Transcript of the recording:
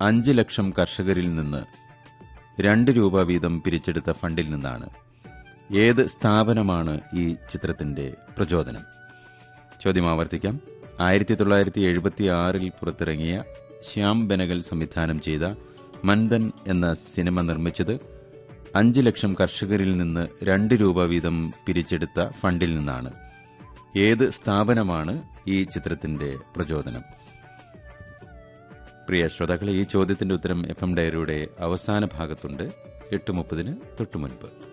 അഞ്ച് ലക്ഷം കർഷകരിൽ നിന്ന് രണ്ട് രൂപ വീതം പിരിച്ചെടുത്ത ഫണ്ടിൽ നിന്നാണ് ഏത് സ്ഥാപനമാണ് ഈ ചിത്രത്തിന്റെ പ്രചോദനം ചോദ്യം ആവർത്തിക്കാം ആയിരത്തി തൊള്ളായിരത്തി എഴുപത്തി ആറിൽ പുറത്തിറങ്ങിയ ശ്യാം ബെനഗൽ സംവിധാനം ചെയ്ത മന്ദൻ എന്ന സിനിമ നിർമ്മിച്ചത് അഞ്ച് ലക്ഷം കർഷകരിൽ നിന്ന് രണ്ട് രൂപ വീതം പിരിച്ചെടുത്ത ഫണ്ടിൽ നിന്നാണ് ഏത് സ്ഥാപനമാണ് ഈ ചിത്രത്തിന്റെ പ്രചോദനം പ്രിയ ശ്രോതാക്കളെ ഈ ചോദ്യത്തിന്റെ ഉത്തരം എഫ് എം ഡയറിയുടെ അവസാന ഭാഗത്തുണ്ട് എട്ട് മുപ്പതിന് തൊട്ടു മുൻപ്